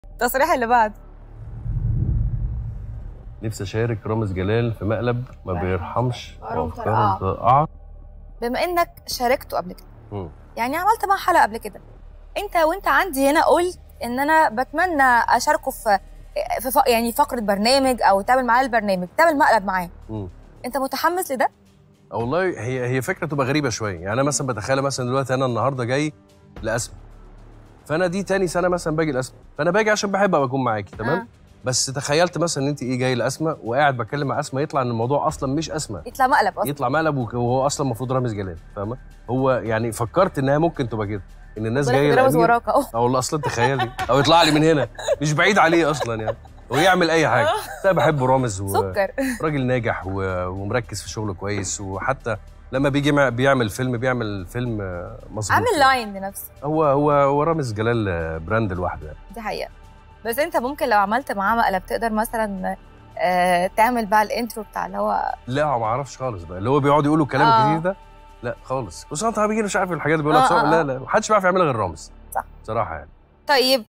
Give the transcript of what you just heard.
التصريح اللي بعد نفسي اشارك رامز جلال في مقلب ما بيرحمش أفكاره وأفكاره مطرقعة. مطرقعة. بما انك شاركته قبل كده مم. يعني عملت معاه حلقه قبل كده انت وانت عندي هنا قلت ان انا بتمنى اشاركه في في ف- يعني فقره برنامج او تعمل معاه البرنامج تعمل مقلب معاه مم. انت متحمس لده أه والله هي هي فكره تبقى غريبه شويه يعني انا مثلا بتخيل مثلا دلوقتي انا النهارده جاي لاسماء فانا دي تاني سنه مثلا باجي لاسماء فانا باجي عشان بحب ابقى اكون معاكي تمام آه. بس تخيلت مثلا ان انت ايه جاي لاسماء وقاعد بتكلم مع اسماء يطلع ان الموضوع اصلا مش اسماء يطلع مقلب اصلا يطلع مقلب وك- وهو اصلا المفروض رامز جلال فاهمه هو يعني فكرت انها ممكن تبقى كده ان الناس بالك جايه بيرقص لأمير- وراك اهو اه والله اصلا تخيلي او يطلع لي من هنا مش بعيد عليه اصلا يعني ويعمل اي حاجه بس انا بحب رامز سكر وراجل ناجح و- ومركز في شغله كويس وحتى لما بيجي مع- بيعمل فيلم بيعمل فيلم آه، مظبوط عامل لاين لنفسه هو هو هو رامز جلال آه، براند لوحده يعني دي حقيقه بس انت ممكن لو عملت معاه مقلب تقدر مثلا آه، تعمل بقى الانترو بتاع اللي هو لا ما اعرفش خالص بقى اللي هو بيقعد يقولوا الكلام آه. الكتير ده لا خالص وساعات بيجي مش عارف الحاجات اللي بيقولها آه، بصراحة آه، لا آه. لا محدش بيعرف يعملها غير رامز صح. بصراحه يعني طيب